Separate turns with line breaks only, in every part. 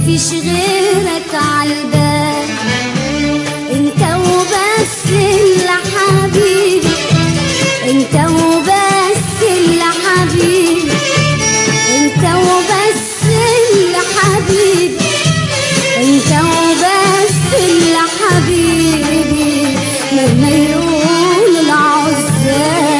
مفيش غيرك عالبال انت وبس اللي حبيبي انت وبس اللي حبيبي انت وبس اللي حبيبي انت وبس اللي حبيبي مهما يقول العزاب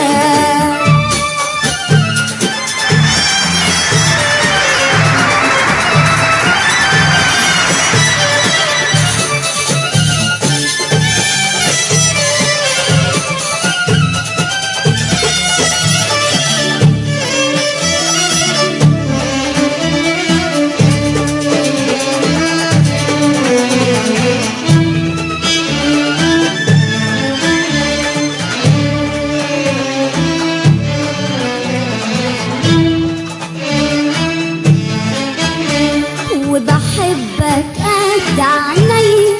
وبحبك قد عيني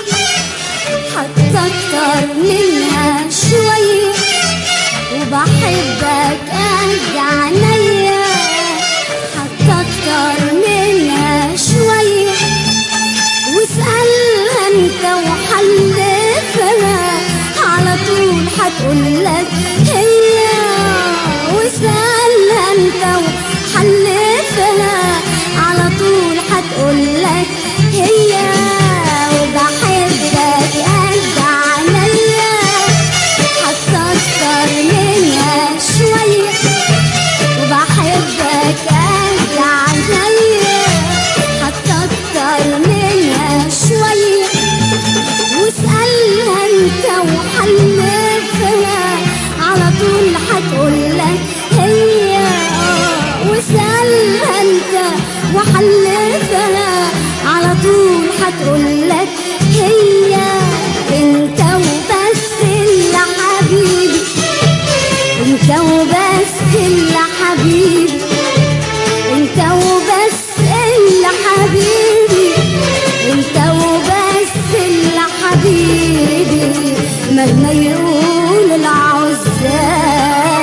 هتكتر منها شوية وبحبك قد عيني هتكتر منها شوية واسألها انت وحلفها على طول هتقولك هي واسألها انت وحلفها على طول هتقولك هي وبحبك قد عينيا هتكتر منها شوية وبحبك قد عينيا هتكتر منها شوية واسألها انت وحلفها على طول هتقولك هي واسألها انت وحلفها على طول هتقولك هي انت وبس اللي حبيبي انت وبس اللي حبيبي انت وبس اللي حبيبي انت وبس اللي حبيبي مهما يقول العزاب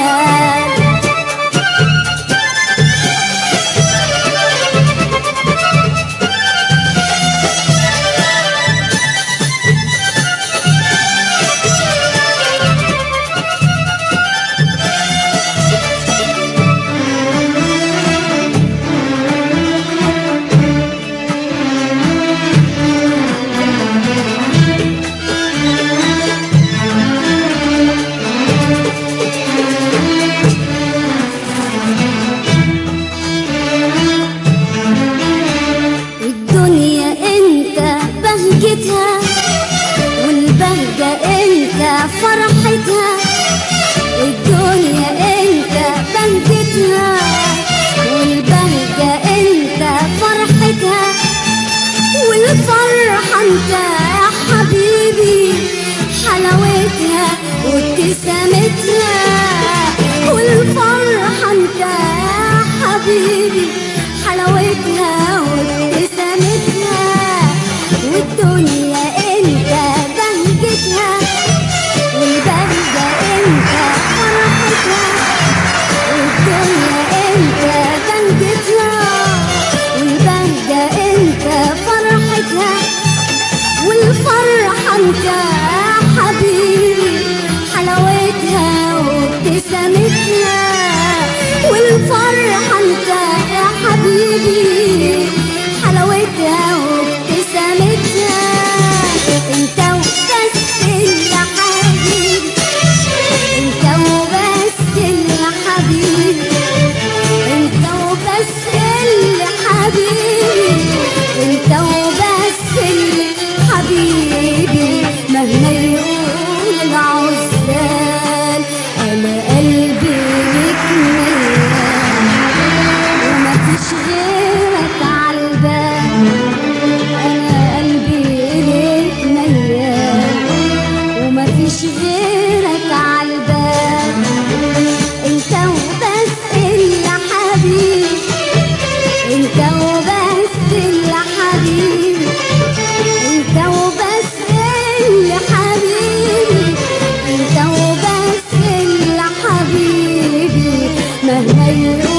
الدنيا انت بهجتها والبهجة انت فرحتها الدنيا انت بهجتها والبهجة انت فرحتها والفرحة انت يا حبيبي حلاوتها وابتسامتها والفرحة انت يا حبيبي حلاوتها وابتسامتها والدنيا انت بهجتها والبهجة انت فرحتها والدنيا انت بهجتها والبهجة انت فرحتها والفرحة انت يا حبيبي حلاوتها وابتسامتها والفرحة انت يا حبيبي حلاوتها وابتسامتها انت وبس اللي حبيبي انت وبس اللي حبيبي انت وبس اللي حبيبي انت وبس اللي حبيبي مهما يقول العزال انا قلبي ليك ميال ومفيش غيرك عالبال انا قلبي ليك ميال ومفيش غيرك عالبال انت وبس اللي حبيبي انت وبس اللي حبيبي انت وبس اللي حبيبي انت وبس اللي حبيبي مهما يروح